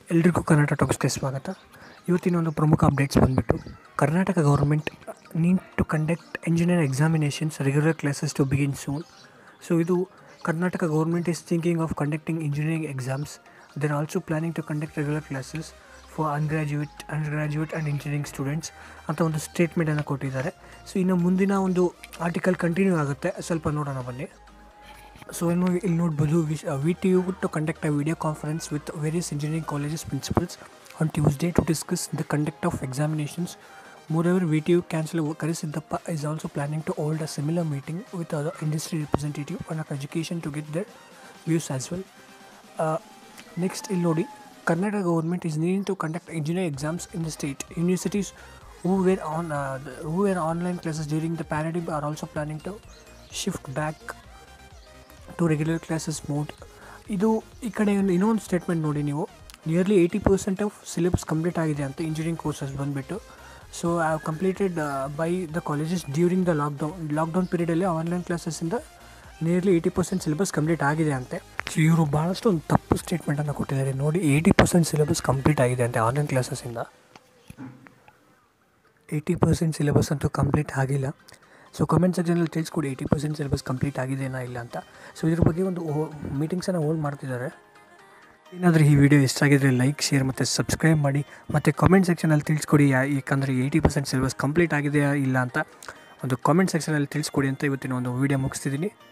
ಎಲ್ರಿಗೂ ಕರ್ನಾಟಕ ಟಾಕ್ಸ್ಗೆ ಸ್ವಾಗತ ಇವತ್ತಿನ ಒಂದು ಪ್ರಮುಖ ಅಪ್ಡೇಟ್ಸ್ ಬಂದುಬಿಟ್ಟು Karnataka government need to conduct engineer examinations regular classes to begin soon so ಇದು Karnataka government is thinking of conducting engineering exams there also planning to conduct regular classes for ungraduate undergraduate and engineering students ಅಂತ ಒಂದು ಸ್ಟೇಟ್ಮೆಂಟನ್ನು ಕೊಟ್ಟಿದ್ದಾರೆ so ಇನ್ನು ಮುಂದಿನ ಒಂದು article continue ಆಗುತ್ತೆ ಸ್ವಲ್ಪ ನೋಡೋಣ ಬನ್ನಿ ಸೊ ಇನ್ನು ಇಲ್ಲಿ ನೋಡ್ಬೋದು wish V T U to conduct a video conference with various engineering colleges principals on Tuesday to discuss the conduct of examinations Moreover, VTU Councillor Karisiddappa is also planning to hold a similar meeting with other industry representative on education to get their views as well. Uh, next, ಇಲ್ಲಿ ನೋಡಿ Karnataka government is needing to conduct engineering exams in the state. Universities who were on uh, the- who were online classes during the pandemic are also planning to shift back to regular classes mode ಇದು ಈ ಕಡೆ ಒಂದು ಇನ್ನೊಂದು statement ನೋಡಿ ನೀವು nearly eighty percent of syllabus complete ಆಗಿದೆ ಅಂತ engineering courses ಬಂದುಬಿಟ್ಟು so I have completed by the colleges during the lockdown lockdown ಪೀರಿಯಡಲ್ಲಿ ಆನ್ಲೈನ್ ಕ್ಲಾಸಸ್ಸಿಂದ nearly eighty percent syllabus complete ಆಗಿದೆ ಅಂತೆ ಸೊ ಇವರು ಭಾಳಷ್ಟು ಒಂದು ತಪ್ಪು ಸ್ಟೇಟ್ಮೆಂಟನ್ನು ಕೊಟ್ಟಿದ್ದಾರೆ ನೋಡಿ ಏಯ್ಟಿ ಪರ್ಸೆಂಟ್ ಸಿಲೆಬಸ್ ಕಂಪ್ಲೀಟ್ ಆಗಿದೆ ಅಂತೆ ಆನ್ಲೈನ್ ಕ್ಲಾಸಸ್ಸಿಂದ ಏಯ್ಟಿ ಪರ್ಸೆಂಟ್ ಸಿಲೆಬಸ್ ಅಂತೂ ಕಂಪ್ಲೀಟ್ ಆಗಿಲ್ಲ ಸೊ ಕಮೆಂಟ್ ಸೆಕ್ಷನಲ್ಲಿ ತಿಳಿಸ್ಕೊಡಿ ಏಯ್ಟಿ ಪರ್ಸೆಂಟ್ ಸಿಲೆಬಸ್ ಕಂಪ್ಲೀಟ್ ಆಗಿದೆನಾ ಇಲ್ಲ ಅಂತ ಸೊ ಇದ್ರ ಬಗ್ಗೆ ಒಂದು ಮೀಟಿಂಗ್ಸನ್ನು ಹೋಲ್ಡ್ ಮಾಡ್ತಿದ್ದಾರೆ ಏನಾದರೂ ಈ ವಿಡಿಯೋ ಇಷ್ಟ ಆಗಿದ್ರೆ ಲೈಕ್ ಶೇರ್ ಮತ್ತು ಸಬ್ಸ್ಕ್ರೈಬ್ ಮಾಡಿ ಮತ್ತು ಕಾಮೆಂಟ್ ಸೆಕ್ಷನಲ್ಲಿ ತಿಳಿಸ್ಕೊಡಿ ಯಾ ಏಕೆಂದರೆ ಏಯ್ಟಿ ಪರ್ಸೆಂಟ್ ಸಿಲೆಬಸ್ ಕಂಪ್ಲೀಟ್ ಆಗಿದೆಯಾ ಇಲ್ಲ ಅಂತ ಒಂದು ಕಾಮೆಂಟ್ ಸೆಕ್ಷನಲ್ಲಿ ತಿಳಿಸ್ಕೊಡಿ ಅಂತ ಇವತ್ತಿನ ಒಂದು ವಿಡಿಯೋ ಮುಗಿಸ್ತಿದ್ದೀನಿ